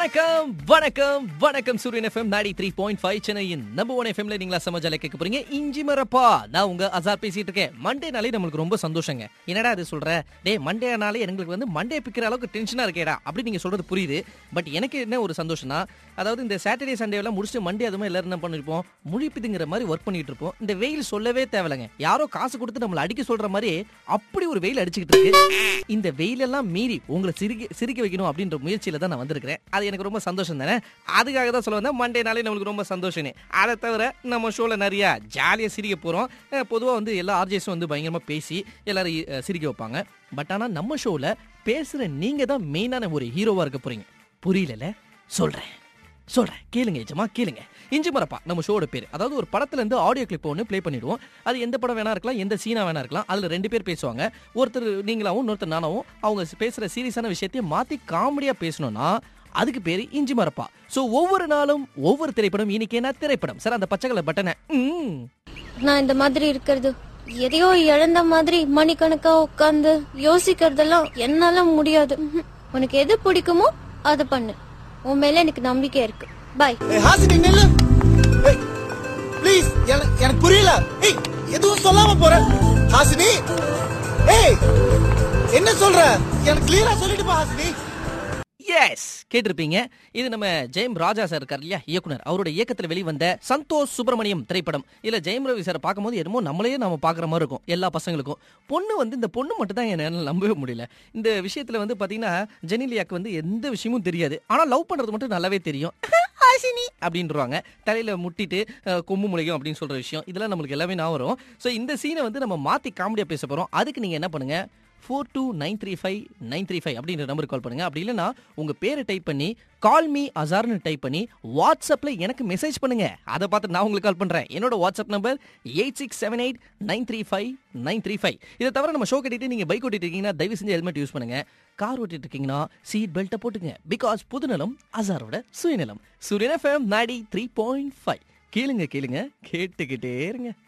வணக்கம் வணக்கம் வணக்கம் Suryan FM ninety three point five சென்னையின் நம்பர் ஒன் எஃப்எம்ல நீங்களா சமஜால கேட்க போறீங்க இஞ்சி மரப்பா நான் உங்க அசார் பேசிட்டு இருக்கேன் மண்டே நாளே நம்மளுக்கு ரொம்ப சந்தோஷங்க என்னடா அது சொல்ற டேய் மண்டே நாளே எங்களுக்கு வந்து மண்டே பிக்கிற அளவுக்கு டென்ஷனா இருக்கேடா அப்படி நீங்க சொல்றது புரியுது பட் எனக்கு என்ன ஒரு சந்தோஷம்னா அதாவது இந்த சாட்டர்டே சண்டே எல்லாம் முடிச்சுட்டு மண்டே அதுமே எல்லாரும் என்ன பண்ணிருப்போம் முழிப்புதுங்கிற மாதிரி ஒர்க் பண்ணிட்டு இருப்போம் இந்த வெயில் சொல்லவே தேவையில்லைங்க யாரோ காசு கொடுத்து நம்மள அடிக்க சொல்ற மாதிரி அப்படி ஒரு வெயில் அடிச்சுக்கிட்டு இருக்கு இந்த வெயிலெல்லாம் மீறி உங்களை சிரிக்க சிரிக்க வைக்கணும் அப்படின்ற முயற்சியில தான் நான் வந்திருக்கிறேன் அது எனக்கு ரொம்ப சந்தோஷம் தானே அதுக்காக தான் சொல்ல வந்தேன் மண்டே நாளே நம்மளுக்கு ரொம்ப சந்தோஷனே அதை தவிர நம்ம ஷோல நிறைய ஜாலியாக சிரிக்க போகிறோம் பொதுவாக வந்து எல்லா ஆர்ஜிஎஸும் வந்து பயங்கரமாக பேசி எல்லாரும் அஹ், சிரிக்க வைப்பாங்க பட் ஆனால் நம்ம ஷோவில் பேசுகிற நீங்கள் தான் மெயினான ஒரு ஹீரோவாக இருக்க போறீங்க புரியலல சொல்கிறேன் சொல்றேன் கேளுங்க ஏஜமா கேளுங்க இஞ்சி மரப்பா நம்ம ஷோட பேர் அதாவது ஒரு படத்துல இருந்து ஆடியோ கிளிப் ஒன்று ப்ளே பண்ணிடுவோம் அது எந்த படம் வேணா இருக்கலாம் எந்த சீனா வேணா இருக்கலாம் அதுல ரெண்டு பேர் பேசுவாங்க ஒருத்தர் நீங்களாவும் இன்னொருத்தர் நானாவும் அவங்க பேசுற சீரியஸான விஷயத்தையும் மாத்தி காமெடியா பேசணும்னா அதுக்கு பேரு இஞ்சி மரப்பா சோ ஒவ்வொரு நாளும் ஒவ்வொரு திரைப்படம் இன்னைக்கு என்ன திரைப்படம் சார் அந்த பச்சை கலர் பட்டனை ம். நான் இந்த மாதிரி இருக்கிறது எதையோ இழந்த மாதிரி மணிக்கணக்கா உட்காந்து யோசிக்கிறதெல்லாம் என்னால முடியாது ம்ஹும். உனக்கு எது பிடிக்குமோ அதை பண்ணு உன் மேல எனக்கு நம்பிக்கை இருக்கு பாய் ஏய் ஹாசினி நில்லு ஏய் ப்ளீஸ் எனக்கு புரியல ஏய் எதுவும் சொல்லாம போற ஹாசினி ஏய் என்ன சொல்ற எனக்கு கிளியரா சொல்லிட்டு போ ஹாசினி எஸ் கேட்டிருப்பீங்க இது நம்ம ஜெயம் ராஜா சார் இருக்கார் இல்லையா இயக்குனர் அவரோட இயக்கத்தில் வெளிவந்த சந்தோஷ் சுப்பிரமணியம் திரைப்படம் இல்ல ஜெயம் ரவி சார் பார்க்கும்போது என்னமோ நம்மளையே நம்ம பார்க்குற மாதிரி இருக்கும் எல்லா பசங்களுக்கும் பொண்ணு வந்து இந்த பொண்ணு மட்டும் தான் என்னால் நம்பவே முடியல இந்த விஷயத்துல வந்து பாத்தீங்கன்னா ஜெனிலியாக்கு வந்து எந்த விஷயமும் தெரியாது ஆனா லவ் பண்றது மட்டும் நல்லாவே தெரியும் ஹாசினி அப்படின்றவாங்க தலையில முட்டிட்டு அஹ், கொம்பு முளைக்கும் அப்படின்னு சொல்ற விஷயம் இதெல்லாம் நம்மளுக்கு எல்லாமே நான் வரும் ஸோ இந்த சீனை வந்து நம்ம மாத்தி காமெடியா பேச போறோம் அதுக்கு நீங்க என்ன பண்ணுங்க four two nine three five nine three five அப்படின்ற நம்பருக்கு கால் பண்ணுங்க அப்படி இல்லைன்னா உங்க பேரை டைப் பண்ணி கால் மீ அசார்னு டைப் பண்ணி வாட்ஸ்அப்ல எனக்கு மெசேஜ் பண்ணுங்க அதை பார்த்து நான் உங்களுக்கு கால் பண்றேன் என்னோட WhatsApp number eight six seven eight nine three five nine three five இதை தவிர நம்ம ஷோ கட்டிட்டு நீங்க பைக் ஓட்டிட்டு இருக்கீங்கன்னா தயவு செஞ்சு ஹெல்மெட் யூஸ் பண்ணுங்க கார் ஓட்டிட்டு இருக்கீங்கன்னா சீட் பெல்ட்டை போட்டுங்க பிகாஸ் புதுநலம் அசாரோட சுயநலம் சூரியன் FM ninety three point five கேளுங்க கேளுங்க கேட்டுக்கிட்டே இருங்க